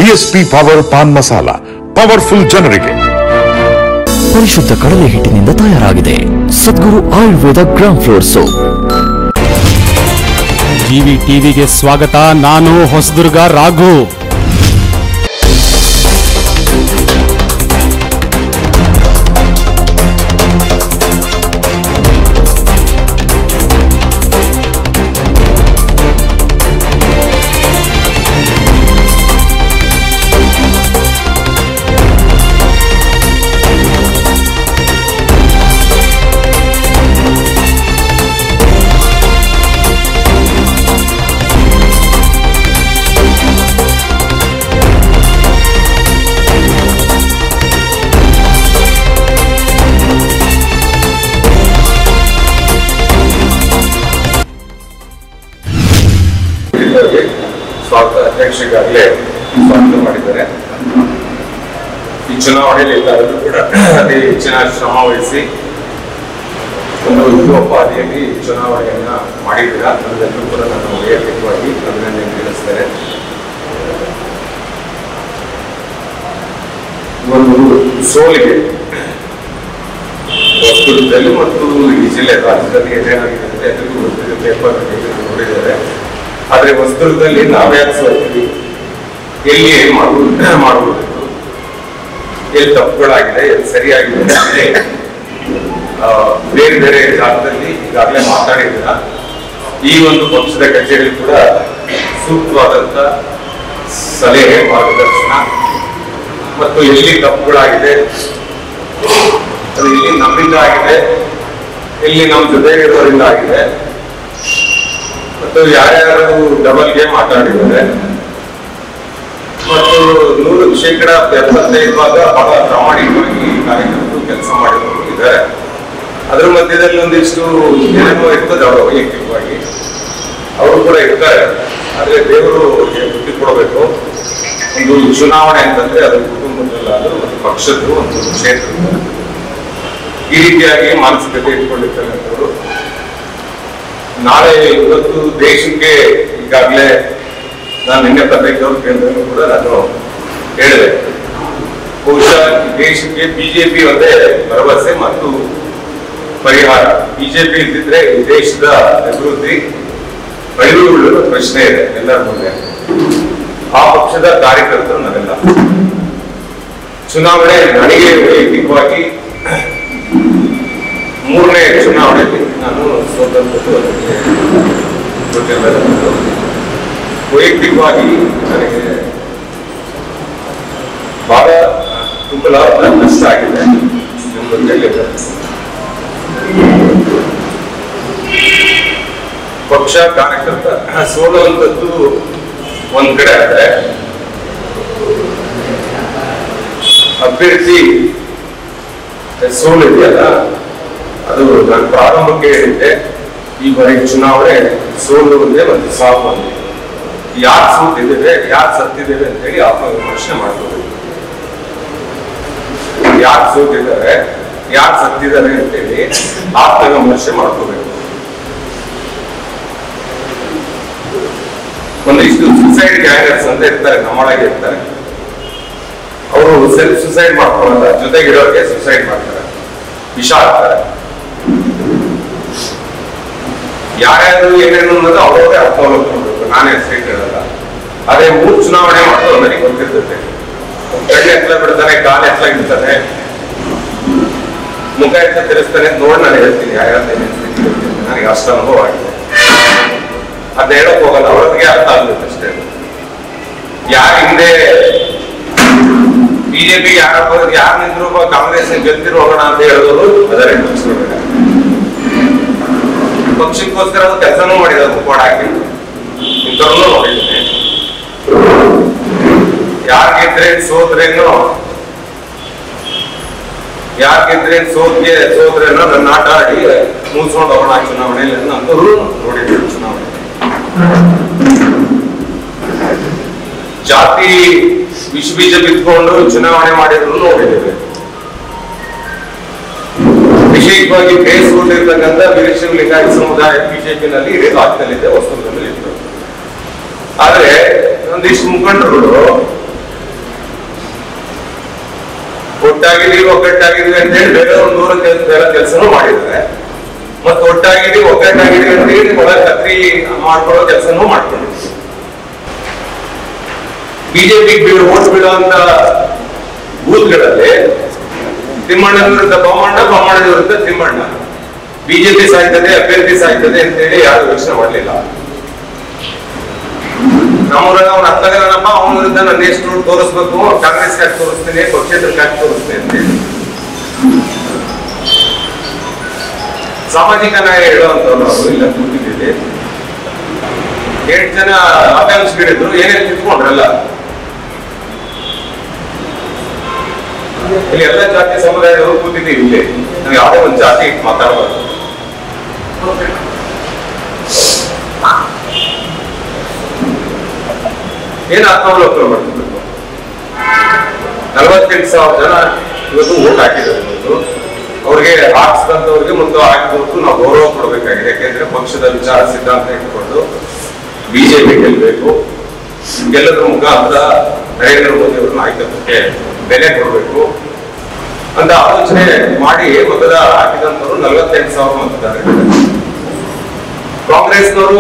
DSP power pan masala powerful ಜನರಿಗೆ ಪರಿಶುದ್ಧ ಕಡಲೆ ಹಿಟ್ಟಿನಿಂದ ತಯಾರಾಗಿದೆ Sadguru Ayurveda gram flour soap TV ಟಿವಿಗೆ ಸ್ವಾಗತ ನಾನು ಹೊಸದುರ್ಗ ರಾಘು ಇದರಲ್ಲಿ ಸ್ವಾಗತ ಅಧ್ಯಕ್ಷರಿಗಾಗಲೇ ಸ್ವಾಗತ ಮಾಡಿದ್ದಾರೆ ಈ ಚುನಾವಣೆಯಲ್ಲಿ ಎಲ್ಲರೂ ಕೂಡ ಅತಿ ಹೆಚ್ಚಿನ ಶ್ರಮ ವಹಿಸಿ ಒಂದು ಯುವೋಪಾದಿಯಲ್ಲಿ ಚುನಾವಣೆಯನ್ನ ಮಾಡಿದ್ದೀರಾ ಅದೆಲ್ಲರೂ ಕೂಡ ನಾನು ವೈಯಕ್ತಿಕವಾಗಿ ಅಭಿನಂದನೆ ತಿಳಿಸ್ತೇನೆ ಒಂದು ಸೋಲಿಗೆ ವಸ್ತುದಲ್ಲಿ ಮತ್ತು ಈ ಜಿಲ್ಲೆ ರಾಜ್ಯದಲ್ಲಿ ಏನೇನಾಗಿದೆ ಅಂತ ಎಲ್ರಿಗೂ ಗೊತ್ತಿದೆ ಪೇಪರ್ ನೋಡಿದ್ದಾರೆ ಆದ್ರೆ ವಸ್ತುದಲ್ಲಿ ನಾವ್ಯಾಕೆ ಸೋಲ್ತೀವಿ ಎಲ್ಲಿ ಏನ್ ಮಾಡ್ಬೋದು ಮಾಡ್ಬೋದಿತ್ತು ಎಲ್ಲಿ ತಪ್ಪುಗಳಾಗಿದೆ ಎಲ್ಲಿ ಸರಿಯಾಗಿದೆ ಅಂದ್ರೆ, ಆ, ಬೇರೆ ಬೇರೆ ಜಾಗದಲ್ಲಿ ಈಗಾಗಲೇ ಮಾತಾಡಿದ್ದೀರ ಈ ಒಂದು ಪಕ್ಷದ ಕಚೇರಿ ಕೂಡ ಸೂಕ್ತವಾದಂತ ಸಲಹೆ ಮಾರ್ಗದರ್ಶನ ಮತ್ತು ಎಲ್ಲಿ ತಪ್ಪುಗಳಾಗಿದೆ ಅದು ಎಲ್ಲಿ ನಮ್ಮಿಂದ ಆಗಿದೆ ಎಲ್ಲಿ ನಮ್ಮ ಜೊತೆ ಇರೋದ್ರಿಂದ ಆಗಿದೆ ಮತ್ತು ಯಾರ್ಯಾರು ಡಬಲ್ ಗೇಮ್ ಆಟ ಆಡಿದ್ದಾರೆ ಮತ್ತು ನೂರು ಶೇಕಡ ಎಪ್ಪತ್ತೈದು ಭಾಗ ಬಹಳ ಪ್ರಾಮಾಣಿಕವಾಗಿ ಕಾರ್ಯಕರ್ತರು ಕೆಲಸ ಮಾಡಿದವರು ಇದ್ದಾರೆ ಅದ್ರ ಮಧ್ಯದಲ್ಲಿ ಒಂದಿಷ್ಟು ಏನೇನೋ ಇರ್ತದೆ ಅವರ ವೈಯಕ್ತಿಕವಾಗಿ ಅವರು ಕೂಡ ಇರ್ತಾರೆ ಆದ್ರೆ ದೇವರು ಅವ್ರಿಗೆ ಬುದ್ಧಿ ಕೊಡಬೇಕು ಒಂದು ಚುನಾವಣೆ ಅಂತಂದ್ರೆ ಅದು ಕುಟುಂಬದಲ್ಲಾದ್ರೂ ಒಂದು ಪಕ್ಷದ್ದು ಒಂದು ಕ್ಷೇತ್ರದ ಈ ರೀತಿಯಾಗಿ ಮಾನಸಿಕತೆ ಇಟ್ಕೊಂಡಿರ್ತಕ್ಕಂಥವ್ರು ನಾಳೆ ಇವತ್ತು ದೇಶಕ್ಕೆ ಈಗಾಗಲೇ ನಾನು ನಿನ್ನೆ ಪತ್ರಿಕೆಯವ್ರು ಕೇಳಿದ್ರು ಕೂಡ ನಾನು ಹೇಳಿದೆ ಬಹುಶಃ ಈ ದೇಶಕ್ಕೆ ಬಿಜೆಪಿ ಒಂದೇ ಭರವಸೆ ಮತ್ತು ಪರಿಹಾರ ಬಿಜೆಪಿ ಇದ್ದಿದ್ರೆ ಈ ದೇಶದ ಅಭಿವೃದ್ಧಿ ಬಯಲು ಪ್ರಶ್ನೆ ಇದೆ ಎಲ್ಲರ ಮುಂದೆ ಆ ಪಕ್ಷದ ಕಾರ್ಯಕರ್ತರು ನಾವೆಲ್ಲ ಚುನಾವಣೆ ನನಗೆ ವೈಯಕ್ತಿಕವಾಗಿ ಮೂರನೇ ಚುನಾವಣೆಯಲ್ಲಿ ನಾನು ಸೋತಂಥದ್ದು ಅದಕ್ಕೆ ಗೊತ್ತಿರಬೇಕು ವೈಯಕ್ತಿಕವಾಗಿ ನನಗೆ ಬಹಳ ತುಂಬಲಾರದ ನಷ್ಟ ಆಗಿದೆ ನಿಮ್ಮ ಗೊತ್ತಿಲ್ಲ ಪಕ್ಷ ಕಾರ್ಯಕರ್ತ ಸೋಲುವಂಥದ್ದು ಒಂದ್ ಕಡೆ ಆದ್ರೆ ಅಭ್ಯರ್ಥಿ ಸೋಲು ಇದೆಯಲ್ಲ ಅದು ನಾನು ಪ್ರಾರಂಭಕ್ಕೆ ಹೇಳಿದ್ದೆ ಈ ಬಾರಿ ಚುನಾವಣೆ ಸೋಲು ಒಂದೇ ಒಂದು ಸಾವು ಒಂದೇ ಯಾರು ಸೋತಿದ್ದೇವೆ ಯಾರು ಸತ್ತಿದ್ದೇವೆ ಅಂತ ಹೇಳಿ ಆತ್ಮವಿಮರ್ಶೆ ಮಾಡ್ಕೋಬೇಕು ಯಾರು ಸೋತಿದ್ದಾರೆ ಯಾರು ಸತ್ತಿದ್ದಾರೆ ಅಂತೇಳಿ ಆತ್ಮವಿಮರ್ಶೆ ಮಾಡ್ಕೋಬೇಕು ಒಂದಿಷ್ಟು ಸುಸೈಡ್ ಗ್ಯಾಂಗರ್ಸ್ ಅಂತ ಇರ್ತಾರೆ ನಮ್ಮೊಳಗೆ ಇರ್ತಾರೆ ಅವರು ಸೆಲ್ಫ್ ಸುಸೈಡ್ ಮಾಡ್ಕೊಳ್ಳಲ್ಲ ಜೊತೆಗಿರೋರಿಗೆ ಸುಸೈಡ್ ಮಾಡ್ತಾರೆ ವಿಷ ಹಾಕ್ತಾರೆ ಯಾರ್ಯಾರು ಏನೇನು ಅನ್ನೋದು ಅವ್ರವ್ರೇ ಅರ್ಥ ಮಾಡ್ಕೊಳ್ಬೇಕು ನಾನೇ ಹೆಸರು ಹೇಳಲ್ಲ ಅದೇ ಮೂರ್ ಚುನಾವಣೆ ಮಾಡೋದು ನನಗೆ ಗೊತ್ತಿರ್ತದೆ ಕಣ್ಣು ಎತ್ತಲ ಬಿಡ್ತಾನೆ ಕಾಲು ಎತ್ತಲ ಇಡ್ತಾನೆ ಮುಖ ಎತ್ತ ತಿರ್ಸ್ತಾನೆ ನೋಡಿ ನಾನು ಹೇಳ್ತೀನಿ ಯಾರ್ಯಾರು ಏನೇನು ಸ್ಥಿತಿ ಹೇಳ್ತೀನಿ ನನಗೆ ಅಷ್ಟು ಅನುಭವ ಆಗಿದೆ ಅದ್ ಹೇಳಕ್ ಹೋಗಲ್ಲ ಅವ್ರಿಗೆ ಅರ್ಥ ಆಗುತ್ತೆ ಅಷ್ಟೇ ಯಾರ ಹಿಂದೆ ಬಿಜೆಪಿ ಯಾರ ಯಾರು ನಿಂದ್ರು ಕಾಂಗ್ರೆಸ್ ಗೆದ್ದಿರು ಹೋಗೋಣ ಅಂತ ಹೇಳಿದ್ರು ಅದರ ಪಕ್ಷಕ್ಕೋಸ್ಕರ ಕೆಲಸನೂ ಮಾಡಿದ್ರು ಮುಖವಾಡ ಹಾಕಿ ಇಂಥವ್ರನ್ನೂ ನೋಡಿದ್ದೀನಿ ಯಾರ್ ಗೆದ್ರೆ ಸೋದ್ರೇನು ಯಾರ್ ಗೆದ್ರೆ ಸೋತ್ಗೆ ಸೋದ್ರೇನೋ ನನ್ನ ಆಟ ಆಡಿ ಮುಗಿಸ್ಕೊಂಡು ಹೋಗೋಣ ಆ ಚುನಾವಣೆಯಲ್ಲಿ ಅಂತವ್ರು ನೋಡಿದ್ರು ಚುನಾವಣೆ ಜಾತಿ ವಿಷ ಬೀಜ ಬಿತ್ಕೊಂಡು ಚುನಾವಣೆ ಮಾಡಿದ್ರು ನೋಡಿದ್ದೇವೆ ವಿಶೇಷವಾಗಿ ಬೇಯಿಸಿಕೊಂಡಿರ್ತಕ್ಕಂಥ ವೀರಶೈವ ಲಿಂಗಾಯತ ಸಮುದಾಯ ಬಿಜೆಪಿನಲ್ಲಿ ಇಡೀ ರಾಜ್ಯದಲ್ಲಿದೆ ವಸ್ತುಗಳಲ್ಲಿ ಇತ್ತು ಆದ್ರೆ ಒಂದಿಷ್ಟು ಮುಖಂಡರುಗಳು ಒಟ್ಟಾಗಿದ್ದೀವಿ ಒಗ್ಗಟ್ಟಾಗಿದ್ದೀವಿ ಅಂತ ಹೇಳಿ ಬೇರೆ ಒಂದು ನೂರು ಕೆಲಸ ಕೆಲಸನೂ ಮಾಡಿದ್ದಾರೆ ಮತ್ತೆ ಒಟ್ಟಾಗಿದ್ದೀವಿ ಒಗ್ಗಟ್ಟಾಗಿದ್ದೀವಿ ಅಂತ ಹೇಳಿ ಒಳ ಕತ್ರಿ ಮಾಡ್ಕೊಳ್ಳೋ ಕೆಲಸನೂ ಮಾಡ್ಕೊಂಡಿದ್ದೀವಿ ಬಿಜೆಪಿ ಬೀಳು ಓಟ್ ಬೀಳುವಂತ ಬೂತ್ಗಳಲ್ಲಿ ತಿಮ್ಮಣ್ಣನ ವಿರುದ್ಧ ಬೊಮ್ಮಣ್ಣ ಬೊಮ್ಮಣ್ಣನ ವಿರುದ್ಧ ತಿಮ್ಮಣ್ಣ ಬಿಜೆಪಿ ಸಾಯ್ತದೆ ಅಭ್ಯರ್ಥಿ ಸಾಯ್ತದೆ ಅಂತೇಳಿ ಯಾರು ಯೋಚನೆ ಮಾಡಲಿಲ್ಲ ನಮ್ಮೂರಾಗ ಅವ್ನ ಹತ್ತಗನಪ್ಪ ಅವನ ವಿರುದ್ಧ ನನ್ನ ಎಷ್ಟು ತೋರಿಸ್ಬೇಕು ಕಾಂಗ್ರೆಸ್ ಯಾಕೆ ತೋರಿಸ್ತೀನಿ ಪಕ್ಷೇತರಕ್ಕೆ ಯಾಕೆ ತೋರಿಸ್ತೀನಿ ಅಂತೇಳಿ ಸಾಮಾಜಿಕ ನ್ಯಾಯ ಹೇಳುವಂತವ್ರು ಅವರು ಇಲ್ಲ ಕೂತಿದ್ದೀವಿ ಎಂಟು ಜನ ಆಕಾಂಕ್ಷಿಗಳಿದ್ರು ಏನೇನು ಕಿತ್ಕೊಂಡ್ರಲ್ಲ ಇಲ್ಲಿ ಎಲ್ಲ ಜಾತಿ ಸಮುದಾಯದವರು ಕೂತಿದ್ದೀವಿ ಇಲ್ಲಿ ನಾವು ಯಾವುದೇ ಒಂದು ಜಾತಿ ಮಾತಾಡಬಾರ್ದು ಏನು ಆತ್ಮಾವಲೋಕನ ಮಾಡ್ತಿರ್ಬೇಕು ನಲವತ್ತೆಂಟು ಸಾವಿರ ಜನ ಇವತ್ತು ಓಟ್ ಹಾಕಿದ್ದಾರೆ ಇವತ್ತು ಅವ್ರಿಗೆ ಹಾಕ್ಸಿದಂತವ್ರಿಗೆ ಮತ್ತು ಹಾಕಿದವ್ರಿಗೂ ನಾವು ಗೌರವ ಕೊಡಬೇಕಾಗಿದೆ ಯಾಕೆಂದ್ರೆ ಪಕ್ಷದ ವಿಚಾರ ಸಿದ್ಧಾಂತ ಇಟ್ಕೊಂಡು ಬಿಜೆಪಿ ಗೆಲ್ಲಬೇಕು ಗೆಲ್ಲದ್ರ ಮುಖಾಂತರ ನರೇಂದ್ರ ಮೋದಿ ಅವ್ರನ್ನ ಆಯ್ಕೆ ಬೆಲೆ ಕೊಡಬೇಕು ಅಂತ ಆಲೋಚನೆ ಮಾಡಿ ಮತದಾರ ಹಾಕಿದಂತವ್ರು ನಲವತ್ತೆಂಟು ಸಾವಿರ ಮತದಾರರಿದ್ದಾರೆ ಕಾಂಗ್ರೆಸ್ನವರು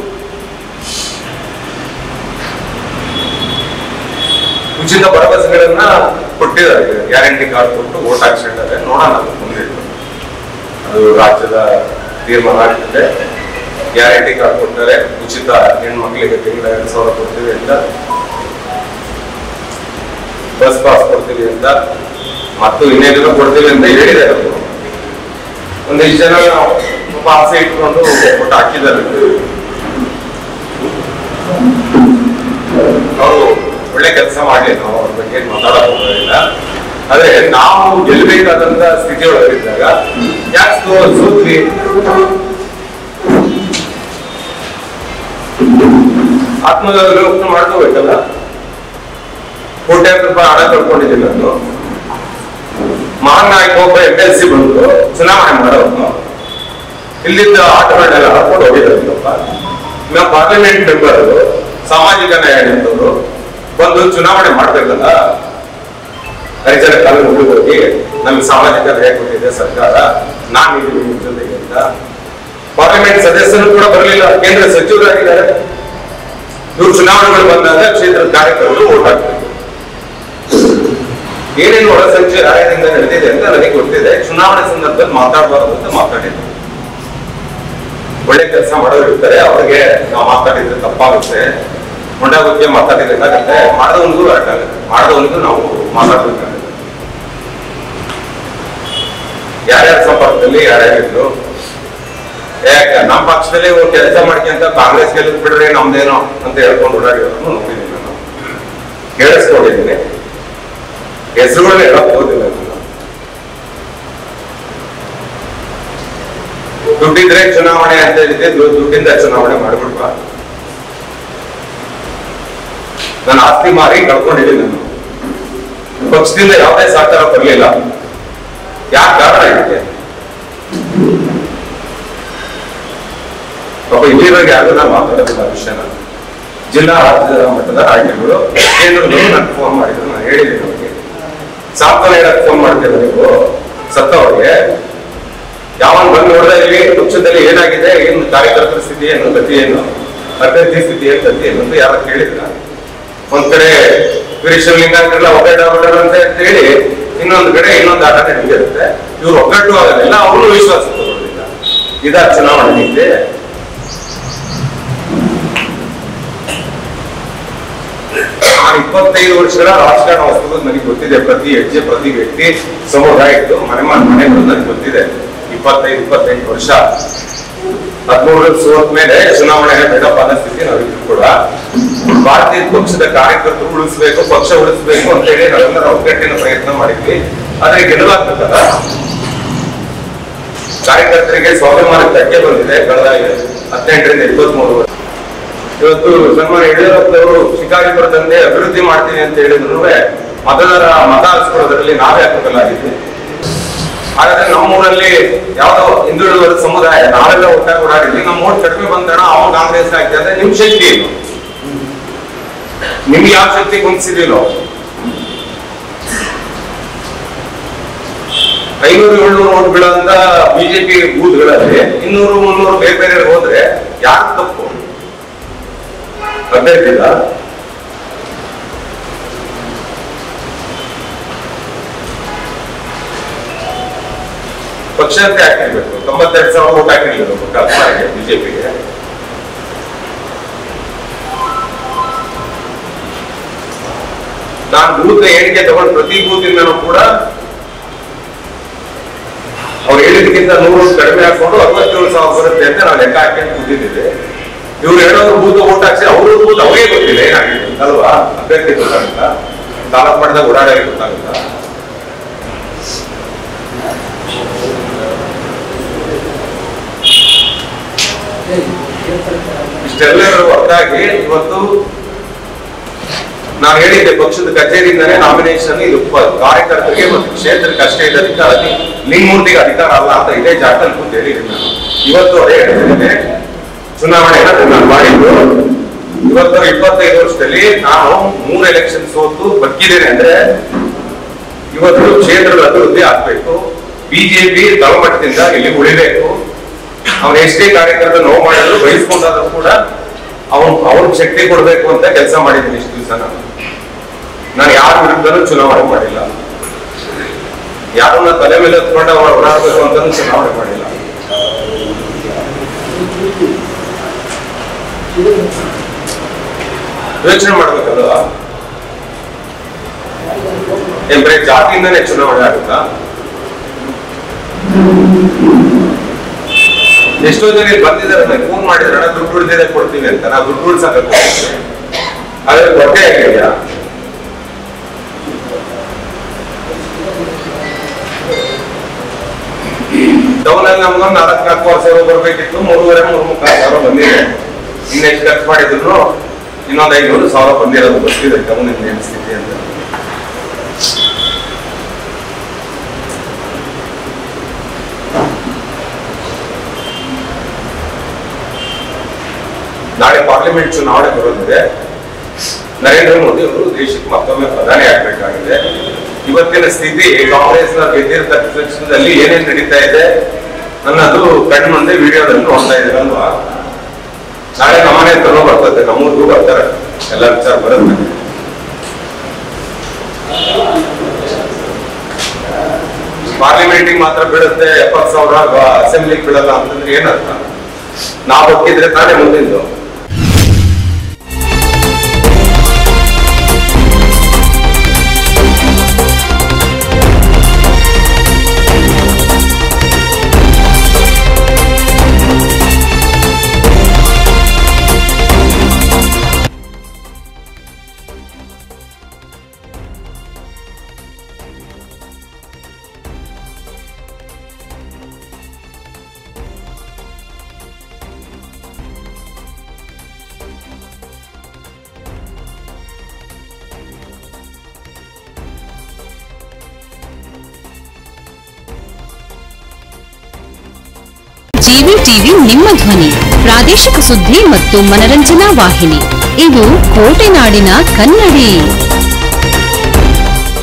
ಉಚಿತ ಭರವಸೆಗಳನ್ನ ಕೊಟ್ಟಿದ್ದಾರೆ ಗ್ಯಾರಂಟಿ ಕಾರ್ಡ್ ಕೊಟ್ಟು ವೋಟ್ ಹಾಕ್ಸಿದ್ದಾರೆ ನೋಡೋಣ ಅದು ಮುಂದೆ ಅದು ರಾಜ್ಯದ ತೀರ್ಮಾನ ಆಗ್ತದೆ ಗ್ಯಾರಂಟಿ ಕಾರ್ಡ್ ಕೊಡ್ತಾರೆ ಉಚಿತ ಹೆಣ್ಮಕ್ಳಿಗೆ ತಿಂಗಳ ಎರಡ್ ಸಾವಿರ ಕೊಡ್ತೀವಿ ಅಂತ ಬಸ್ ಪಾಸ್ ಕೊಡ್ತೀವಿ ಅಂತ ಮತ್ತು ಇನ್ನೇನೇನೋ ಕೊಡ್ತೀವಿ ಅಂತ ಹೇಳಿದ್ದಾರೆ ಅವರು ಒಂದಿಷ್ಟು ಜನ ಸ್ವಲ್ಪ ಆಸೆ ಇಟ್ಕೊಂಡು ವೋಟ್ ಹಾಕಿದ್ದಾರೆ ಅವರು ಒಳ್ಳೆ ಕೆಲಸ ಮಾಡಲಿ ನಾವು ಅವ್ರ ಬಗ್ಗೆ ಏನ್ ಮಾತಾಡಕ್ ಹೋಗೋದಿಲ್ಲ ಆದ್ರೆ ನಾವು ಗೆಲ್ಬೇಕಾದಂತ ಸ್ಥಿತಿ ಒಳಗಿದ್ದಾಗ ಯಾಕೆ ಸೋ- ಸೋತ್ವಿ ಆತ್ಮಗೌರವ ಮಾಡ್ಕೋಬೇಕಲ್ಲ ಕೋಟ್ಯಾಂತರ ರೂಪಾಯಿ ಹಣ ಕಳ್ಕೊಂಡಿದ್ದೀನಿ ನಾನು ಮಹಾನ್ ನಾಯಕ ಒಬ್ಬ ಎಂ ಎಲ್ ಸಿ ಬಂದು ಚುನಾವಣೆ ಮಾಡೋನು ಇಲ್ಲಿದ್ದ ಆಟಗಳನ್ನೆಲ್ಲ ಹಾಕೊಂಡು ಹೋಗಿದ್ದಾರಪ್ಪ ನಾವು ಪಾರ್ಲಿಮೆಂಟ್ ಮೆಂಬರ್ ಸಾಮಾಜಿಕ ನ್ಯಾಯ ನಿಂತವರು ಬಂದು ಚುನಾವಣೆ ಮಾಡ್ಬೇಕಲ್ಲ ರೈತರ ಕಾಲ ಮುಗಿ ಹೋಗಿ ನಮ್ಗೆ ಸಾಮಾಜಿಕ ನ್ಯಾಯ ಕೊಟ್ಟಿದೆ ಸರ್ಕಾರ ನಾನು ಇದೀನಿ ನಿಮ್ ಜೊತೆಗೆ ಅಂತ ಪಾರ್ಲಿಮೆಂಟ್ ಸದಸ್ಯರು ಕೂಡ ಬರಲಿಲ್ಲ ಕೇಂದ್ರ ಸಚಿವರಾಗಿದ್ದಾರೆ ಇವ್ರು ಚುನಾವಣೆಗಳು ಬಂದಾಗ ಕ್ಷೇತ್ರದ ಕಾರ್ಯಕರ್ತರು ಓಟ್ ಹಾಕ್ಬೇಕು ಏನೇನು ಒಳಸಂಚೆ ರಾಯದಿಂದ ನಡೆದಿದೆ ಅಂತ ನನಗೆ ಗೊತ್ತಿದೆ ಚುನಾವಣೆ ಸಂದರ್ಭದಲ್ಲಿ ಮಾತಾಡಬಾರದು ಅಂತ ಮಾತಾಡಿದ್ರು ಒಳ್ಳೆ ಕೆಲಸ ಮಾಡೋರು ಇರ್ತಾರೆ ಅವ್ರಿಗೆ ನಾವು ಮಾತಾಡಿದ್ರೆ ತಪ್ಪಾಗುತ್ತೆ ಮೊಂಡ ಬಗ್ಗೆ ಮಾತಾಡಿದ್ರೆ ಏನಾಗುತ್ತೆ ಮಾಡದವನಿಗೂ ಹರ್ಟ್ ಆಗುತ್ತೆ ಮಾಡದವನಿಗೂ ನಾವು ಮಾತಾಡ್ಬೇಕಾಗುತ್ತೆ ಯಾರ್ಯಾರ ಸಂಪರ್ಕದಲ್ಲಿ ಯಾರ್ಯಾರಿದ್ರು ಯಾಕೆ ನಮ್ಮ ಪಕ್ಷದಲ್ಲಿ ಕೆಲಸ ಮಾಡ್ಕೊಂತ ಕಾಂಗ್ರೆಸ್ ಗೆಲ್ಲಕ್ ಬಿಡ್ರಿ ನಮ್ದೇನೋ ಅಂತ ಹೇಳ್ಕೊಂಡು ಓಡಾಡಿರೋದನ್ನು ನೋಡಿದ್ದೀನಿ ನಾನು ಕೇಳಿಸ್ಕೊಂಡಿದ್ದೀನಿ ಹೆಸರುಗಳನ್ನ ಹೇಳಕ್ ಹೋದಿಲ್ಲ ನಾನು ದುಡ್ಡಿದ್ರೆ ಚುನಾವಣೆ ಅಂತ ಹೇಳಿದ್ದೆ ದು- ದುಡ್ಡಿಂದ ಚುನಾವಣೆ ಮಾಡ್ಬಿಡ್ಬಾ ನಾನು ಆಸ್ತಿ ಮಾರಿ ಕಳ್ಕೊಂಡಿದ್ದೀನಿ ನಾನು ಪಕ್ಷದಿಂದ ಯಾವುದೇ ಸಹಕಾರ ಬರಲಿಲ್ಲ ಯಾಕೆ ಕಾರಣ ಇದಕ್ಕೆ ಪಾಪ ಇಲ್ಲಿರೋರಿಗೆ ಯಾರು ನಾನು ಮಾತಾಡೋದಿಲ್ಲ ಆ ವಿಷಯನ ಜಿಲ್ಲಾ ರಾಜ್ಯದ ಮಟ್ಟದ ಆಯ್ಕೆಗಳು ಕೇಂದ್ರದವರು ನನಗೆ ಫೋನ್ ಮಾಡಿದ್ರು ನಾನು ಹೇಳಿದ್ದೀನಿ ಅವ್ರಿಗೆ ಸಾಂತ್ವನ ಹೇಳಕ್ ಫೋನ್ ಮಾಡ್ತೀರ ನೀವು ಸತ್ತವ್ರಿಗೆ ಯಾವನ್ ಬಂದು ನೋಡಿದ ಇಲ್ಲಿ ಪಕ್ಷದಲ್ಲಿ ಏನಾಗಿದೆ ಏನು ಕಾರ್ಯಕರ್ತರ ಸ್ಥಿತಿ ಏನು ಗತಿ ಏನು ಅಭ್ಯರ್ಥಿ ಸ್ಥಿತಿ ಏನು ಗತಿ ಏನು ಅಂತ ಯಾರು ಕೇಳಿದ್ರ ಒಂದ್ ಕಡೆ ವೀರಶಿವಲಿಂಗಾಂತರೆಲ್ಲ ಒಗ್ಗಟ್ಟಾಗ್ಬಿಡೋಣ ಅಂತ ಹೇಳಿ ಇನ್ನೊಂದು ಕಡೆ ಇನ್ನೊಂದು ಆಟ ನಡೀತಿರುತ್ತೆ ಇವ್ರು ಒಗ್ಗಟ್ಟು ಆಗೋದಿಲ್ಲ ಅವರು ವಿಶ್ವಾಸ ತಗೊಳ್ಳೋದಿಲ್ಲ ಇದಾ ಚುನಾವಣೆ ನೀತಿ ನಾನು ಇಪ್ಪತ್ತೈದು ವರ್ಷಗಳ ರಾಜಕಾರಣ ವಸ್ತುಗಳು ನನಗೆ ಗೊತ್ತಿದೆ ಪ್ರತಿ ಹೆಜ್ಜೆ ಪ್ರತಿ ವ್ಯಕ್ತಿ ಸಮುದಾಯದ್ದು ಮನೆ ಮನೆ ಮನೆಗಳು ನನಗೆ ಗೊತ್ತಿದೆ ಇಪ್ಪತ್ತೈದು ಇಪ್ಪತ್ತೆಂಟು ವರ್ಷ ಹದಿಮೂರರಲ್ಲಿ ಸೋತ್ ಮೇಲೆ ಚುನಾವಣೆ ಬೇಡಪ್ಪ ಅನ್ನೋ ಸ್ಥಿತಿ ನಾವಿದ್ರು ಕೂಡ ಭಾರತೀಯ ಪಕ್ಷದ ಕಾರ್ಯಕರ್ತರು ಉಳಿಸ್ಬೇಕು ಪಕ್ಷ ಉಳಿಸ್ಬೇಕು ಅಂತ ಹೇಳಿ ನಾವೆಲ್ಲರ ಒಗ್ಗಟ್ಟಿನ ಪ್ರಯತ್ನ ಮಾಡಿದ್ವಿ ಆದ್ರೆ ಗೆಲ್ಲಲಾಗ್ಬೇಕಲ್ಲ ಕಾರ್ಯಕರ್ತರಿಗೆ ಸ್ವಾಭಿಮಾನ ಧಕ್ಕೆ ಬಂದಿದೆ ಕಳೆದ ಹದಿನೆಂಟರಿಂದ ಇಪ್ಪತ್ಮೂರು ವರ್ಷ ಇವತ್ತು ಸನ್ಮಾನ ಯಡಿಯೂರಪ್ಪನವರು ಶಿಕಾರಿಪುರದಂತೆ ಅಭಿವೃದ್ಧಿ ಮಾಡ್ತೀನಿ ಅಂತ ಹೇಳಿದ್ರು ಮತದಾರ ಮತ ಹರಿಸ್ಕೊಳ್ಳೋದ್ರಲ್ಲಿ ನಾವೇ ಹಾಕಲಾಗಿದ್ವಿ ಹಾಗಾದ್ರೆ ನಮ್ಮೂರಲ್ಲಿ ಯಾವ್ದೋ ಹಿಂದುಳಿದ ವರ್ಗ ಸಮುದಾಯ ನಾವೆಲ್ಲ ಒಟ್ಟಾಗಿ ಓಡಾಡಿದ್ವಿ ನಮ್ಮ ಓಟ್ ಕಡಿಮೆ ಬಂದಣ ಅವ ಕಾಂಗ್ರೆಸ್ ಆಗ್ತದೆ ಅಂದ್ರೆ ನಿಮ್ ಶಕ್ತಿ ಏನು ನಿಮ್ಗೆ ಯಾವ ಶಕ್ತಿ ಕುಂತಿಸಿದಿಲ್ಲೋ ಐನೂರು ಏಳ್ನೂರು ಓಟ್ ಬೀಳಂತ ಬಿಜೆಪಿ ಬೂತ್ಗಳಲ್ಲಿ ಇನ್ನೂರು ಮುನ್ನೂರು ಬೇರೆ ಬೇರೆ ಹೋದ್ರೆ ಯಾರು ತಪ್ಪು ಅಭ್ಯರ್ಥಿದ ಪಕ್ಷ ಅಂತ ಹಾಕಿರ್ಬೇಕು ತೊಂಬತ್ತೆರಡು ಸಾವಿರ ಓಟ್ ಹಾಕಿರ್ಲಿಲ್ಲ ಕಲ್ಪನೆಗೆ ಬಿಜೆಪಿಗೆ ನಾನು ಬೂತ್ ಹೇಳಿಕೆ ತಗೊಂಡು ಪ್ರತಿ ಬೂತಿಂದನೂ ಕೂಡ ಅವ್ರು ಹೇಳಿದಕ್ಕಿಂತ ನೂರು ಕಡಿಮೆ ಹಾಕೊಂಡು ಅರವತ್ತೇಳು ಸಾವಿರ ಬರುತ್ತೆ ಅಂತ ನಾವು ಲೆಕ್ಕ ಹಾಕೊಂಡು ಕೂತಿದ್ದೀವಿ ಇವ್ರು ಹೇಳೋರು ಬೂತ್ ಓಟ್ ಹಾಕ್ಸಿ ಅವ್ರ ಬೂತ್ ಅವರೇ ಗೊತ್ತಿಲ್ಲ ಏನಾಗಿದೆ ಅಲ್ವಾ ಅಭ್ಯರ್ಥಿ ಗೊತ್ತಾಗುತ್ತಾ ತಾಲೂಕ್ ಮಟ್ಟದಾಗ ಓಡಾಡೋರಿಗೆ ಗೊತ್ತಾಗುತ್ತಾ ಇಷ್ಟೆಲ್ಲರೂ ಒಟ್ಟಾಗಿ ಇವತ್ತು ನಾನು ಹೇಳಿದ್ದೆ ಪಕ್ಷದ ಕಚೇರಿಯಿಂದನೇ ನಾಮಿನೇಷನ್ ಇದು ಪ- ಕಾರ್ಯಕರ್ತರಿಗೆ ಮತ್ತು ಕ್ಷೇತ್ರಕ್ಕೆ ಅಷ್ಟೇ ಇದೆ ಅಧಿಕಾರ ಲಿಂಗಮೂರ್ತಿಗೆ ಅಧಿಕಾರ ಅಲ್ಲ ಅಂತ ಇದೇ ಜಾಗದಲ್ಲಿ ಕೂತು ಹೇಳಿದ್ದೀನಿ ನಾನು ಇವತ್ತು ಅದೇ ಹೇಳ್ತಿದ್ದೇನೆ ಚುನಾವಣೆನ ನಾನು ಮಾಡಿದ್ದು ಇವತ್ತು ಇಪ್ಪತ್ತೈದು ವರ್ಷದಲ್ಲಿ ನಾನು ಮೂರು ಎಲೆಕ್ಷನ್ ಸೋತು ಬಕ್ಕಿದ್ದೇನೆ ಅಂದ್ರೆ ಇವತ್ತು ಕ್ಷೇತ್ರದ ಅಭಿವೃದ್ಧಿ ಆಗ್ಬೇಕು ಬಿಜೆಪಿ ತಳಮಟ್ಟದಿಂದ ಇಲ್ಲಿ ಉಳಿಬೇಕು ಅವನ ಎಷ್ಟೇ ಕಾರ್ಯಕರ್ತ ನೋವು ಮಾಡಿದ್ರು ಬಯಸ್ಕೊಂಡಾದ್ರೂ ಕೂಡ ಅವನ್ ಅವನ್ ಶಕ್ತಿ ಕೊಡ್ಬೇಕು ಅಂತ ಕೆಲಸ ಮಾಡಿದ್ದೀನಿ ಇಷ್ಟು ದಿವಸ ನಾನು ನಾನು ಯಾರ ವಿರುದ್ಧನೂ ಚುನಾವಣೆ ಮಾಡಿಲ್ಲ ಯಾರನ್ನ ತಲೆ ಮೇಲೆ ಹತ್ಕೊಂಡು ಅವ್ರು ಓಡಾಡ್ಬೇಕು ಅಂತಾನು ಚುನಾವಣೆ ಮಾಡಿಲ್ಲ ಯೋಚನೆ ಮಾಡ್ಬೇಕಲ್ವಾ ಏನ್ ಬರೀ ಜಾತಿಯಿಂದನೇ ಚುನಾವಣೆ ಆಗುತ್ತಾ ಎಷ್ಟೋ ಜನ ಇಲ್ಲಿ ಬಂದಿದ್ದಾರೆ ಫೋನ್ ಮಾಡಿದ್ರೆ ಅಣ್ಣ ದುಡ್ಡು ಉಳಿದಿದೆ ಕೊಡ್ತೀವಿ ಅಂತ ನಾವು ದುಡ್ಡು ಉಳ್ಸಕ್ಕೆ ಹೋಗ್ತೀವಿ. ಆದ್ರೆ ಹೊಟ್ಟೆ ಆಗಿದೆಯಾ ಟೌನ್ ಅಲ್ಲಿ ನಮ್ಗೊಂದು ನಾಲ್ಕು ನಾಲ್ಕೂವರೆ ಸಾವಿರ ಬರ್ಬೇಕಿತ್ತು ಮೂರುವರೆ ಮೂರು ಮುಕ್ಕಾಲು ಸಾವಿರ ಬಂದಿದೆ ಇನ್ನೆಷ್ಟು ಖರ್ಚು ಮಾಡಿದ್ರು ಇನ್ನೊಂದು ಐನೂರು ಸಾವಿರ ಬಂದಿರೋದು ಗೊತ್ತಿದೆ ಟೌನ್ ಏನ್ ಸ್ಥಿತಿ ಅಂತ ನಾಳೆ ಪಾರ್ಲಿಮೆಂಟ್ ಚುನಾವಣೆ ಬರೋದಿದೆ ನರೇಂದ್ರ ಮೋದಿ ಅವರು ದೇಶಕ್ಕೆ ಮತ್ತೊಮ್ಮೆ ಪ್ರಧಾನಿ ಆಗ್ಬೇಕಾಗಿದೆ ಇವತ್ತಿನ ಸ್ಥಿತಿ ಕಾಂಗ್ರೆಸ್ ಗೆದ್ದಿರತಕ್ಕ ತಕ್ಷಣದಲ್ಲಿ ಏನೇನ್ ನಡೀತಾ ಇದೆ ಅನ್ನೋದು ಕಣ್ಣು ಮುಂದೆ ವಿಡಿಯೋದಲ್ಲಿ ನೋಡ್ತಾ ಇದ್ದೀರಲ್ವಾ ನಾಳೆ ನಮ್ಮನೆ ಹತ್ರನೂ ಬರ್ತದೆ ನಮ್ಮೂರಿಗೂ ಬರ್ತಾರೆ ಎಲ್ಲ ವಿಚಾರ ಬರುತ್ತೆ ಪಾರ್ಲಿಮೆಂಟಿಗೆ ಮಾತ್ರ ಬೀಳುತ್ತೆ ಎಪ್ಪತ್ ಸಾವಿರ ಅಸೆಂಬ್ಲಿಗೆ ಬೀಳಲ್ಲ ಅಂತಂದ್ರೆ ಏನರ್ಥ ನಾವು ಒಕ್ಕಿದ್ರೆ ತಾನೇ ಮುಂದಿಂದು ಜಿವಿ ಟಿವಿ ನಿಮ್ಮ ಧ್ವನಿ ಪ್ರಾದೇಶಿಕ ಸುದ್ದಿ ಮತ್ತು ಮನರಂಜನಾ ವಾಹಿನಿ ಇದು ಕೋಟೆನಾಡಿನ ಕನ್ನಡಿ